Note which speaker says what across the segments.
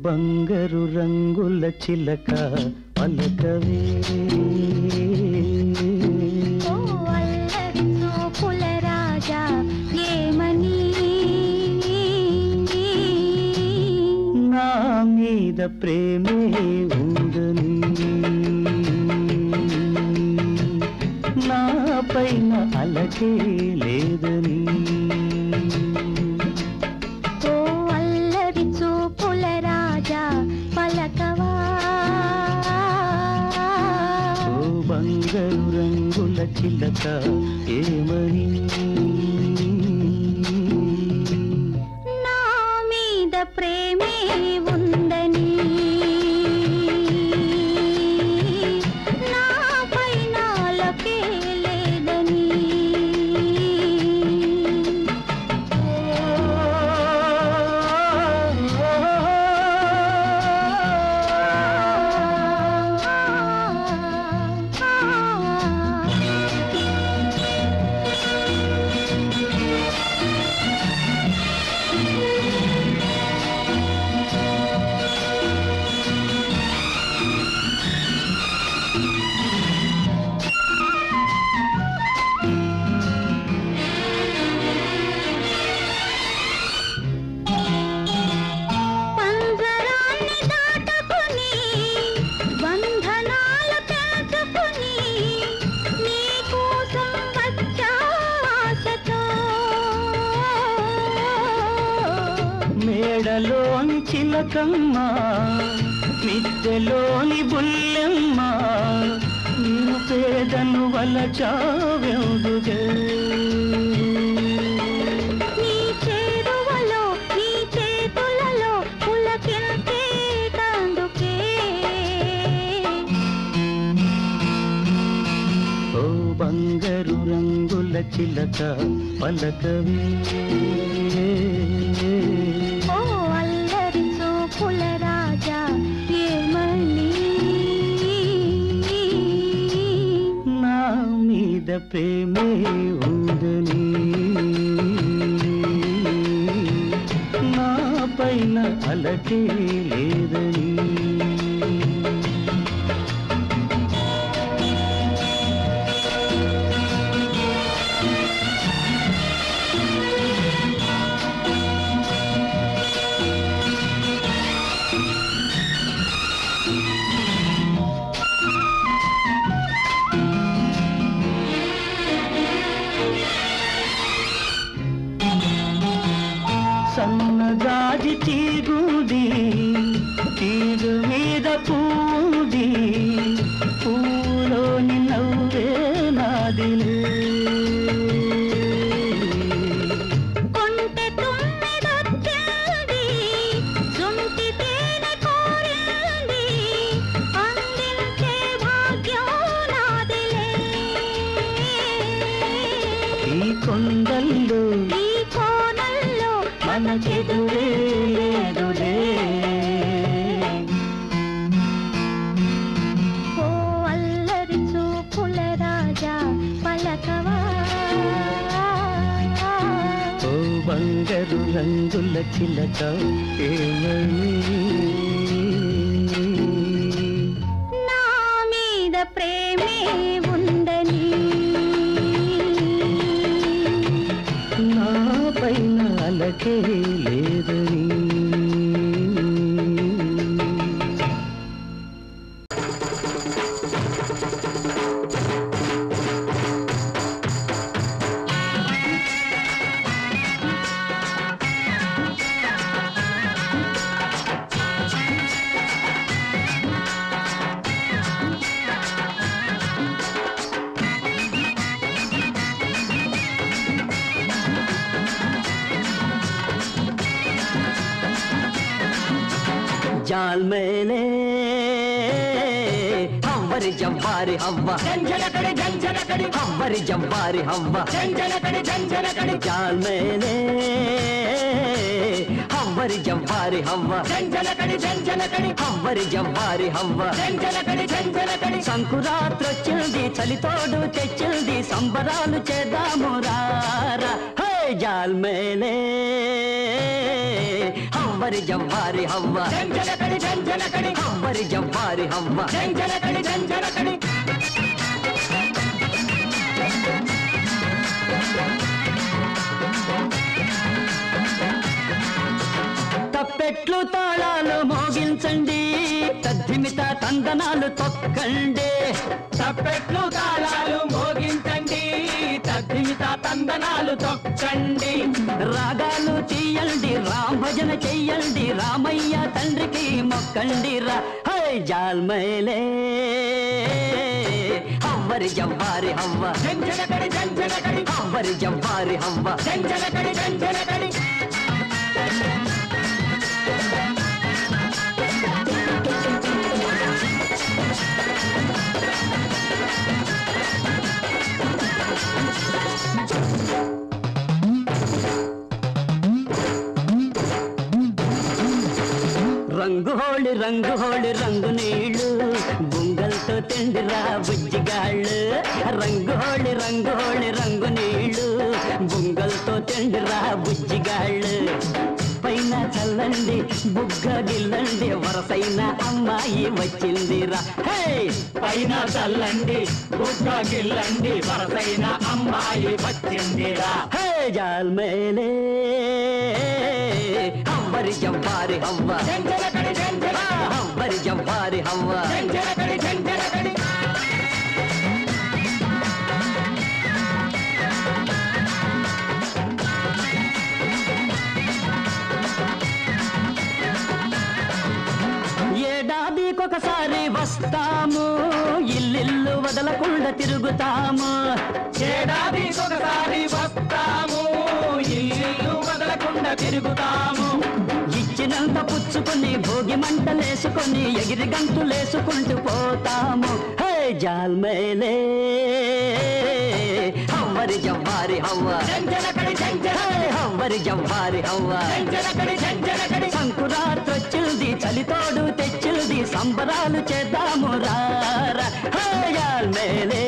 Speaker 1: బంగారు రంగుల చిలక పలకవే
Speaker 2: ఓ అల్లరి చూపుల రాజా ఏమని
Speaker 1: నా మీద ప్రేమే ఉందని నా పైన అలకే లేదని
Speaker 2: ఓ అల్లరి చూపుల రాజా పలకవా
Speaker 1: ఓ బంగారు రంగుల చిలక ఏమని
Speaker 2: నా మీద ప్రేమే ఉందని నా పైన అలకే లేదని పంజరాన్ని దాటుకుని బంధనాలు తెంచుకుని నీ కోసం వచ్చా ఆశతో
Speaker 1: మేడలోని చిలకమ్మ మిద్దెలోని బుల్లెమ్మ నేను పేదను వలచావెందుగే
Speaker 2: నీ చేరువలో నీ చేతులలో పులకింతే తందుకే
Speaker 1: ఓ బంగారు రంగుల చిలక పలకవే
Speaker 2: ఓ అల్లరి చూపుల రాజా ఏమని
Speaker 1: నా మీద ప్రేమే ఉందని నా పైన అలకే లేదని సన్నజాజి తీగుది తీరు మీద పూది పూలోని నవ్వే నాదిలే
Speaker 2: కొంటె తుమ్మెదొచ్చింది జుంటి తేనె కోరింది అందించే భాగ్యం నాదిలే
Speaker 1: ఈ కొండల్లో
Speaker 2: ఈ కోనల్లో
Speaker 1: మనకెదురే లేదులే
Speaker 2: ఓ అల్లరి చూపుల రాజా పలకవా
Speaker 1: ఓ బంగారు రంగుల చిలక ఏమని
Speaker 2: నా మీద ప్రేమే ఉందని
Speaker 1: నా పైన అలకే లేదని
Speaker 3: जाल मैंने हम्बरी जम्बारी हम्बा हम्बरी जम्बारी हम्बा जाल मैंने हम्बरी जम्बारी हम्बा హంబరి జంబారి హంబ సంకురాత్రి వచ్చింది చలితోడు తెచ్చింది సంబరాలు చేద్దాము రారా హే జాల్ మేలే హంబ హవ్వరి జవ్వారి హవ్వ
Speaker 4: జంజనకడి జంజనకడి
Speaker 3: హవ్వరి జవ్వారి హవ్వ
Speaker 4: జంజనకడి జంజనకడి
Speaker 3: తప్పెట్లు తాళాలు మోగించండి తద్దిమిత తందనాలు తొక్కండి
Speaker 4: తప్పెట్లు తాళాలు మోగించండి తద్దిమిత తందనాలు తొక్కండి
Speaker 3: రాగాలు తీయండి రామ్ భజన చెయ్యండి రామయ్య తండ్రికి మొక్కండి రా హై జాల్మైలే హవ్వరి జవ్వారి హవ్వ
Speaker 4: జంజనకడి జంజనకడి
Speaker 3: హవ్వరి జవ్వారి హవ్వ
Speaker 4: జంజనకడి జంజనకడి
Speaker 3: రంగు హోళి రంగు హోళి రంగు నీళ్ళు బుంగల్తో తిండిరా బుజ్జిగాళ్ళు రంగు హోళి రంగు హోళి రంగు నీళ్ళు బుంగల్తో తిండిరా బుజ్జిగాళ్ళు పైన చల్లండి బుగ్గ గిల్లండి వరసైన అమ్మాయి వచ్చిందిరా హే
Speaker 4: పైన చల్లండి బుగ్గ గిల్లండి వరసైన అమ్మాయి వచ్చిందిరా
Speaker 3: హే జాల్ మేలే హవ్వరి జవ్వారి హవ్వ
Speaker 4: జంజనకడి జంజన
Speaker 3: హవ్వరి జవ్వారి హవ్వ
Speaker 4: జంజనకడి జంజనకడి
Speaker 3: ఏడాదికొకసారి వస్తాము ఇల్లిల్లు వదలకుండా తిరుగుతాము
Speaker 4: ఏడాది ఒకసారి వస్తాము ఇల్లు వదలకుండా తిరుగుతాము
Speaker 3: ఇచ్చినంత పుచ్చుకొని భోగి మంటలేసుకొని ఎగిరి గంతులేసుకుంటూ పోతాము హే జాల్మేలే హవ్వరి జవ్వారి హవ్వ
Speaker 4: జంజనకడి జంజన
Speaker 3: హే హవ్వరి జవ్వారి హవ్వ
Speaker 4: జంజనకడి జంజనకడి
Speaker 3: సంకురాత్రొచ్చింది చలితోడు తెచ్చింది సంబరాలు చేద్దాము రారా హయాల్ మేలే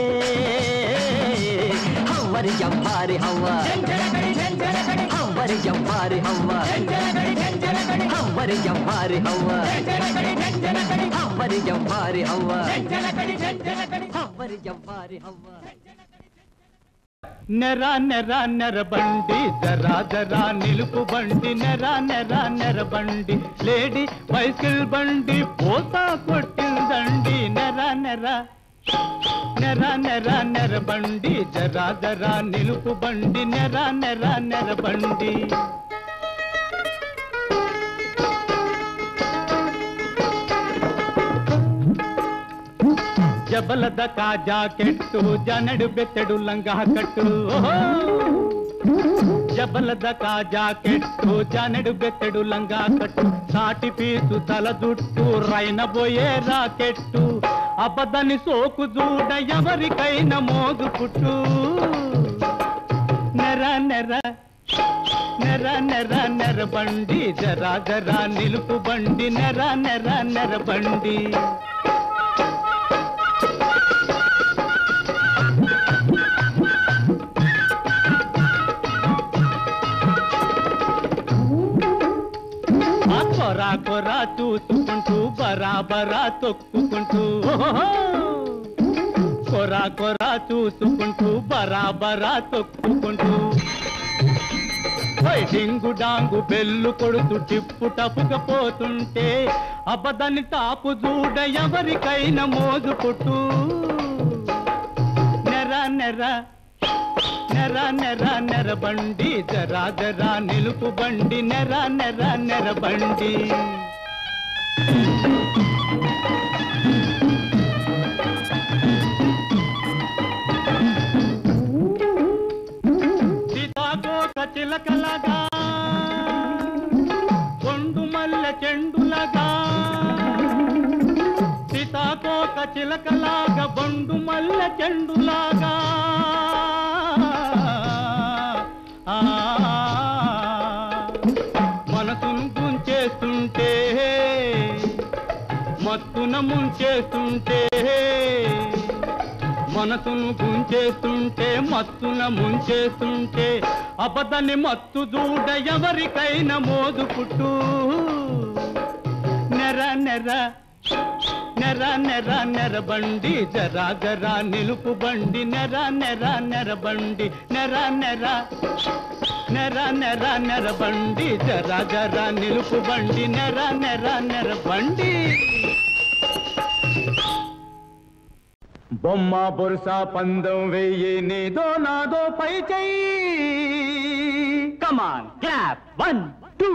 Speaker 3: హవ్వరి జవ్వారి హవ్వ
Speaker 4: జంజనకడి జంజనకడి
Speaker 3: హవ్వరి జవ్వారి హవ్వ
Speaker 4: జంజనకడి జంజనకడి
Speaker 3: హవ్వరి జవ్వారి హవ్వ
Speaker 4: జంజనకడి జంజనకడి
Speaker 3: హవ్వరి జవ్వారి హవ్వ
Speaker 4: జంజనకడి జంజనకడి
Speaker 3: హవ్వరి జవ్వారి హవ్వ
Speaker 1: నెర నెర నెర బండి జరా జరా నిలుపు బండి నెర నెర నెర బండి లేడీ బైసిల్ బండి పోతా కొట్టిందండి నెర నెర నెర నెర నెర బండి జరా జరా నిలుపు బండి నెర నెర నెర బండి జబలద కా జాకెట్టు జనడు బెత్తడు లంగా కట్టు ఓహో! జబలద కా జాకెట్టు జనడు బెత్తడు లంగా కట్టు సాటి పీసు తల జుట్టు రైనబోయే రాకెట్టు అబదని సోకు చూడ ఎవరికైనా మోజు పుట్టు నెర నెర నెర నెర నెర బండి జరా జరా నిలుపు బండి నెర నెర నెర బండి ఆ కొరా కొరా చూసుకుంటూ బరాబరా తొక్కుకుంటూ ఓహో! కొరా కొరా చూసుకుంటూ బరాబరా తొక్కుకుంటూ ఓయ్ డింగు డాంగు బెల్లు కొడుతూ టిప్పు టపుకపోతుంటే అబదని తాపు చూడ ఎవరికైనా మోజు పుట్టు నెర నెర నెర నెర నెర బండి జరా జరా నిలుపు బండి నెర నెర నెర బండి సీతాకోక చిలకలగా కొండు మల్లె చెండులగా సీతాకోక చిలకలాగా బొండు మల్లె చెండులాగా ఆ, మనసును గుంచేస్తుంటే మత్తున ముంచేస్తుంటే మనసును గుంచేస్తుంటే మత్తున ముంచేస్తుంటే అబదని మత్తు దూడ ఎవరికైనా మోదు పుట్టు నెర నెర నెర నెర నెర బండి జరా జరా నిలుపు బండి నెర నెర నెర బండి నెర నెర నెర నెర నెర బండి జరా జరా నిలుపు బండి నెర నెర నెర బండి బొమ్మ బొరుస పందం వెయ్యి నీదో నాదో పై చెయ్యి కమాన్ క్లాప్ వన్ టూ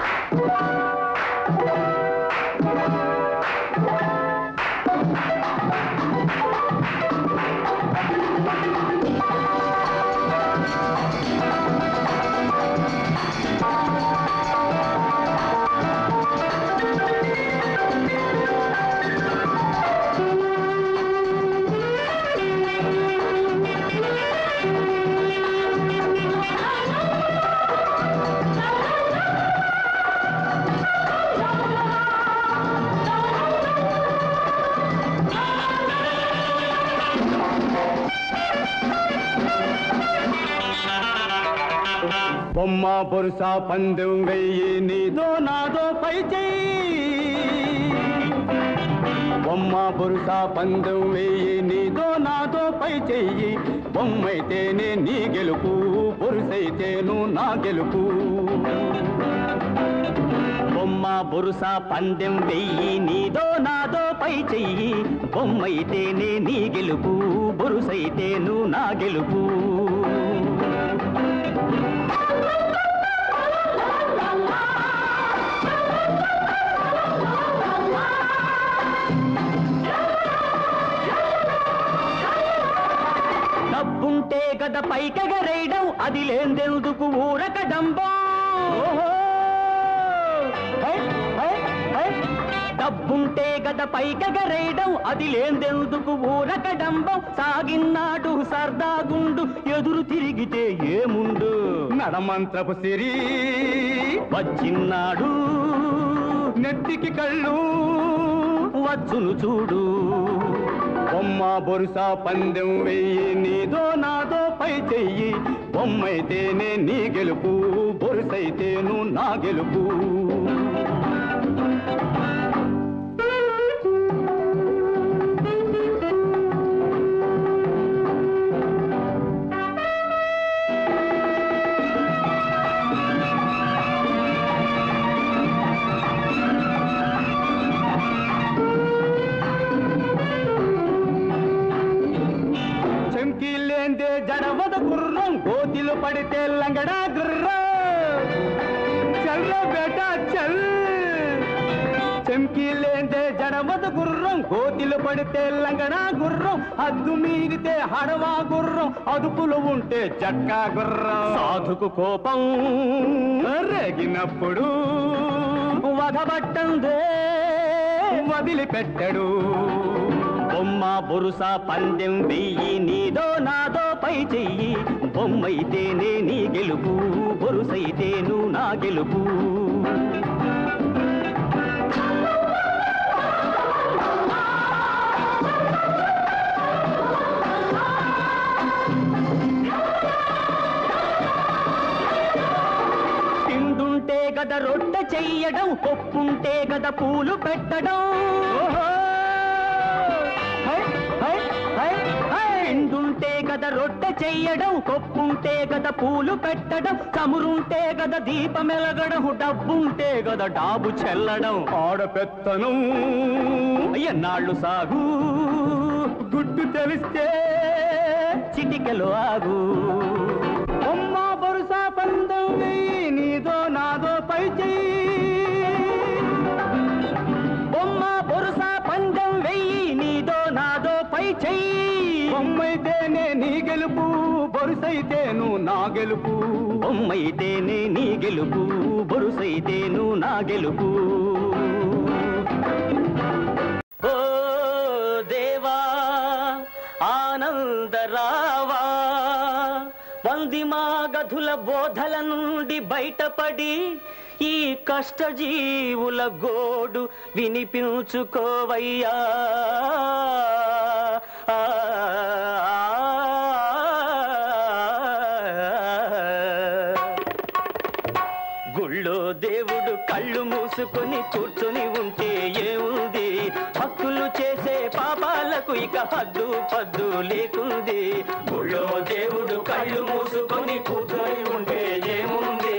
Speaker 1: బొమ్మ బొరుస పందెం వెయ్యి నీదో నాదో పై చెయ్యి బొమ్మ బొరుస పందెం వెయ్యి నీదో నాదో పై చెయ్యి బొమ్మైతేనే నీ గెలుపు బొరుసైతేను నా గెలుపు బొమ్మ బొరుస పందెం వెయ్యి నీదో నాదో పై చెయ్యి బొమ్మైతేనే నీ గెలుపు బొరుసైతేను నా గెలుపు డబ్బుంటే గద పైకెగరేయడం అది లేందెందుకు ఊరక డంబం డబ్బుంటే గద పైకెగరేయడం అది లేందెందుకు ఊరక డంబం సాగిన్నాడు సర్దాగుండు ఎదురు తిరిగితే ఏముండు నడమంత్రపు సిరి వచ్చిన్నాడు నెత్తికి కళ్ళు వచ్చును చూడు బొమ్మ బొరుస పందెం వెయ్యి నీదో నాదో పై చెయ్యి బొమ్మైతేనే నీ గెలుపు బొరుసైతేను నా గెలుపు చెంకీలేందే జడవద గుర్రం గోతిలు పడితే లంగడా గుర్రం చల్ర బేటా చల్ చెంకీలేందే జడవద గుర్రం గోతిలు పడితే లంగడా గుర్రం హద్దు మీరితే హడవా గుర్రం అదుపులో ఉంటే జట్కా గుర్రం సాధుకు కోపం రేగినప్పుడు వధబట్టందే వదిలిపెట్టడు బొమ్మ బొరుస పందెం వెయ్యి నీదో నాదో పై చెయ్యి బొమ్మైతేనే నీ గెలుపు బొరుసైతేను నా గెలుపు తిండుంటే గద రొట్టె చెయ్యడం పప్పుంటే గద పూలు పెట్టడం తిండుంటే గద రొట్టె చెయ్యడం కొప్పుంటే గద పూలు పెట్టడం చమురుంటే గద దీపమెలగడం డబ్బుంటే గద డాబు చెల్లడం ఆడపెత్తనం ఎన్నాళ్ళు సాగు గుడ్డు తెలిస్తే చిటికెలు ఆగు బొమ్మ బొరుస పందం వెయ్యి నీదో నాదో పై చెయ్యి బొమ్మ బొరుస పందెం వెయ్యి నీదో నాదో పై చెయ్యి బొమ్మైతేనే నీ గెలుపు బొరుసైతేను నా గెలుపు బొమ్మైతేనే నీ గెలుపు బొరుసైతేను నా గెలుపు ఓ దేవా ఆనందరావా వందిమా గధుల బోధల నుండి బయటపడి
Speaker 5: ఈ కష్టజీవుల గోడు వినిపించుకోవయ్యా ఆ, గుళ్ళో దేవుడు కళ్ళు మూసుకొని కూర్చొని ఉంటే ఏముంది భక్తులు చేసే పాపాలకు ఇక హద్దు పద్దు లేకుంది గుళ్ళో దేవుడు కళ్ళు మూసుకొని కూర్చొని ఉంటే ఏముంది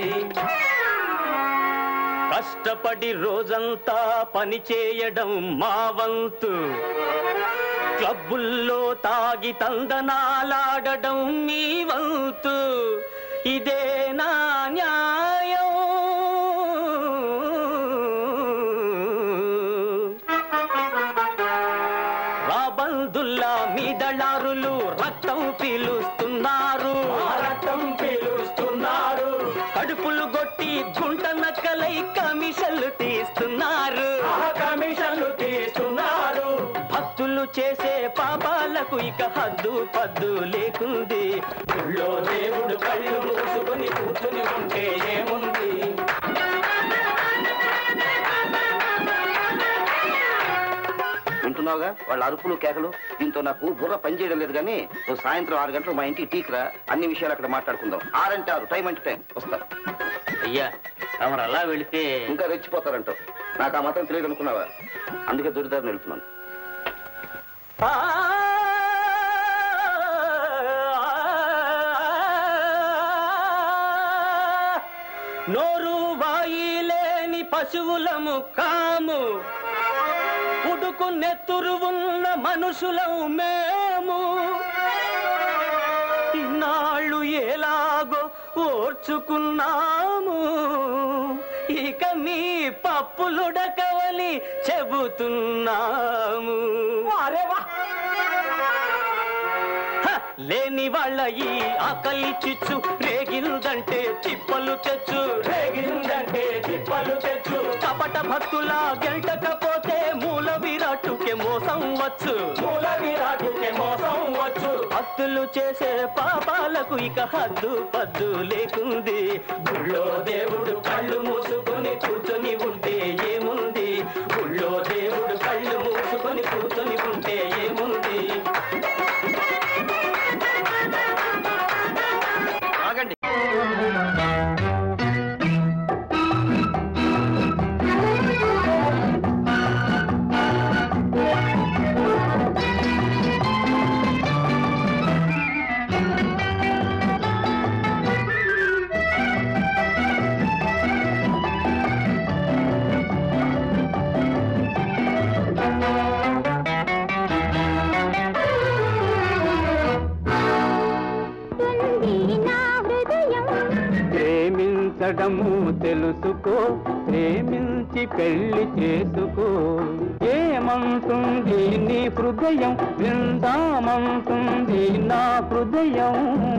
Speaker 5: కష్టపడి రోజంతా పని చేయడం మా వంతు క్లబ్బుల్లో తాగి తందనాలాడడం మీ వంతు ఇదే నా న్యాయం రాబందుల్లా మీ దళారులు రక్తం పీలుస్తున్నారు రక్తం పీలుస్తున్నారు కడుపులు కొట్టి గుంట నక్కలై కమిషన్లు తీస్తున్నారు కమిషన్లు తీస్తున్నారు భక్తులు చేసే పాపాలకు ఇక హద్దు పద్దు లేకుంది ఊళ్ళో దేవుడు కళ్ళు మూసుకొని కూర్చుని ఉంటే ఏముంది
Speaker 6: వింటున్నావుగా వాళ్ళ అరుపులు కేకలు దీంతో నాకు బుర్ర పనిచేయడం లేదు కానీ నువ్వు సాయంత్రం ఆరు గంటలు మా ఇంటికి టీకి రా అన్ని విషయాలు అక్కడ మాట్లాడుకుందాం ఆరంటే ఆరు టైం అంటే టైం వస్తా
Speaker 5: అయ్యా తమరు అలా వెళితే
Speaker 6: ఇంకా రెచ్చిపోతారంటావు నాకు ఆ మాత్రం తెలియదు అనుకున్నావా అందుకే దొరిదారిని వెళ్తున్నాను
Speaker 5: నోరు వాయి లేని పశువులము కాము ఉడుకు నెత్తురు ఉన్న మనుషులము మేము ఇన్నాళ్ళు ఎలాగో ఓర్చుకున్నాము ఇక మీ పప్పులుడకవని చెబుతున్నాము అరే వా హ! లేని వాళ్ళ ఈ ఆకలి చిచ్చు రేగిందంటే చిప్పలు తెచ్చు రేగిందంటే చిప్పలు తెచ్చు కపట భక్తుల గెంటకపోతే మూల విరాటుకే మోసం వచ్చు మూల విరాటుకే మోసం వచ్చు భక్తులు చేసే పాపాలకు ఇక హద్దు పద్దు లేకుంది గుళ్ళో దేవుడు కళ్ళు మూసుకొని కూర్చొని ఉంటే ఏముంది గుళ్ళో దేవుడు కళ్ళు మూసుకొని కూర్చొని ఉంటే ఏముంది
Speaker 6: ఆగండి
Speaker 2: ఉంది నా హృదయం
Speaker 1: ప్రేమించడము తెలుసుకో ప్రేమించి పెళ్లి చేసుకో ఏమంటుంది నీ హృదయం విందామంటుంది నా హృదయం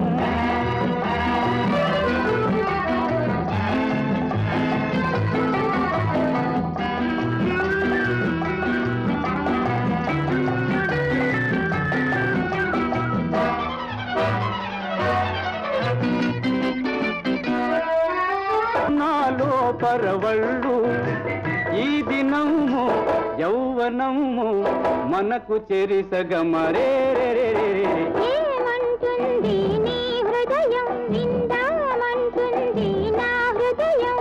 Speaker 1: నాలో పరవళ్ళు ఈ దినము యౌవనము మనకు చెరిసగమరే
Speaker 2: ఏమంటుంది నీ హృదయం విందామంటుంది నా హృదయం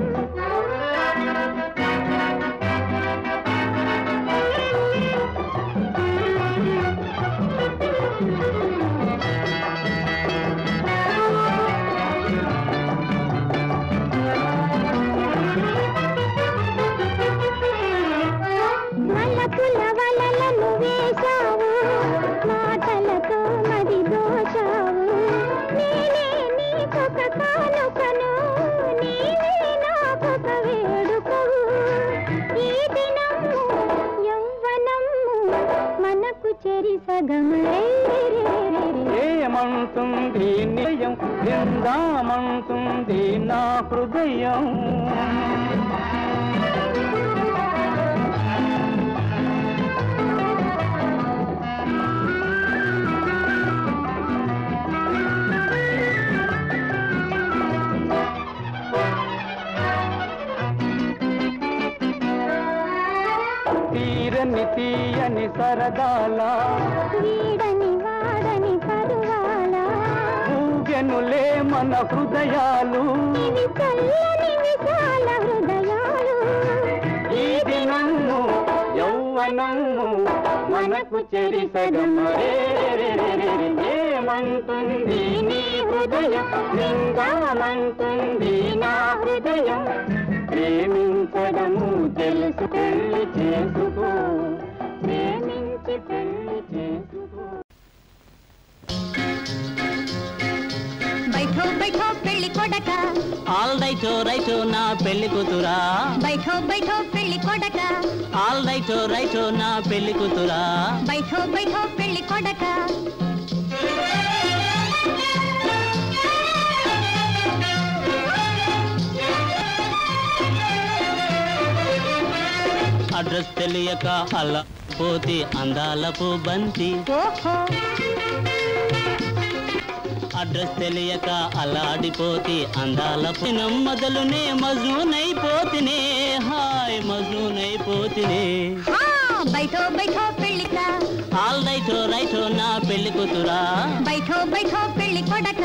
Speaker 2: మల్లపుల వలలను వేశావు మాటలతో మది దోచావు నేనే నీకొక కానుకను నీవే నాకొక వేడుకవు ఈ దినము యౌవనము మనకు చెరి సగమై
Speaker 1: ఏమంటుంది నిలయం విందామంటుంది నా హృదయం తీయని తీయని సరదాల
Speaker 2: వీడని వాడని పరువాల
Speaker 1: ఊగెనులే మన హృదయాలు
Speaker 2: ఇవి చల్లని విశాల హృదయాలు
Speaker 1: ఈ దినము యౌవనము మనకు చెరి ఏమంటుంది నీ హృదయం లింగమంటుంది నా హృదయం ప్రేమించడము తెలుసు పెళ్లి చేసుకో ప్రేమించి పెళ్లి చేసుకో
Speaker 2: బైఠో బైఠో పెళ్లి కొడక
Speaker 5: ఆల్ రైటో రైటో నా పెళ్లి కూతురా
Speaker 2: బైఠో బైఠో పెళ్లి కొడక
Speaker 5: ఆల్ రైటో రైటో నా పెళ్లి కూతురా
Speaker 2: బైఠో బైఠో పెళ్లి కొడక
Speaker 5: అడ్రస్ తెలియక అలా పోతి అందాలపు బంతి
Speaker 2: ఓహో
Speaker 5: అడ్రస్ తెలియక అలాడిపోతి అందాలపు మొదలునే మజూనైపోతినే హాయ్ మజూనైపోతినే
Speaker 2: హా బైఠో బైఠో పెళ్లిక
Speaker 5: ఆల్ రైటో రైటో నా పెళ్లి కూతురా
Speaker 2: బైఠో బైఠో పెళ్లి కొడక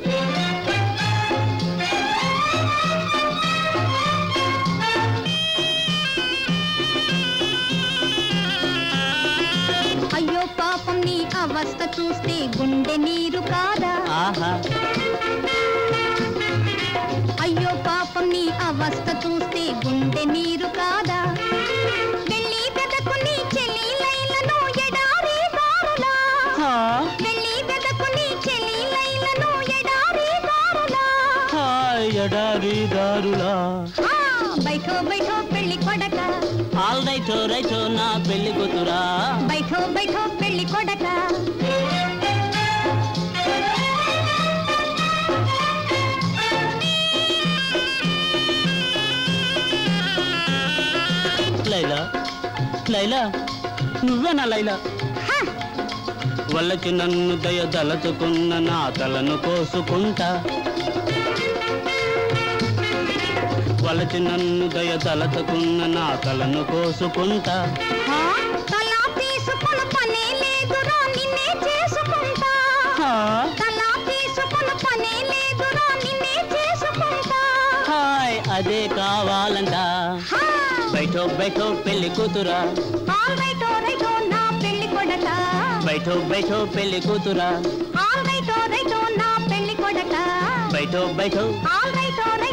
Speaker 2: అయ్యో పాపం నీ అవస్థ చూస్తే గుండె నీరు కాదా
Speaker 5: ఆహా
Speaker 2: అయ్యో పాపం నీ అవస్థ చూస్తే గుండె నీరు కాదా వెళ్ళి వెదకుని చెలి లైలను ఎడారి దారులా
Speaker 5: హా,
Speaker 2: వెళ్ళి వెదకుని చెలి లైలను ఎడారి దారులా
Speaker 5: హాయ్ ఎడారి దారులా
Speaker 2: ఆ, బైఠో బైఠో పెళ్లి కొడక
Speaker 5: ఆల్ రైటో రైటో నా పెళ్లి కూతురా
Speaker 2: బైఠో బైఠో పెళ్లి కొడక
Speaker 5: లైలా లైలా నువ్వేనా లైలా
Speaker 2: హ,
Speaker 5: వల్లకి నన్ను దయ దలచుకున్న నా తలను కోసుకుంటా వలచి నన్ను దయ దలచుకున్న నా తలను కోసుకుంటా
Speaker 2: ఆ, తలా తీసుకున్న పనే లేదురా నిన్నే చేసుకుంటా
Speaker 5: హా,
Speaker 2: తలా తీసుకున్న పనే లేదురా నిన్నే చేసుకుంటా
Speaker 5: హాయ్ అదే కావాలంట
Speaker 2: హా,
Speaker 5: బయటో బయటో పెళ్లి కూతురా
Speaker 2: ఆల్ రైట్ ఓ రైట్ ఓ నా పెళ్లి కొడక
Speaker 5: బయటో బయటో పెళ్లి కూతురా
Speaker 2: ఆల్ రైట్ ఓ రైట్ ఓ నా పెళ్లి కొడక
Speaker 5: బయటో బయటో
Speaker 2: ఆల్ రైట్ ఓ రైట్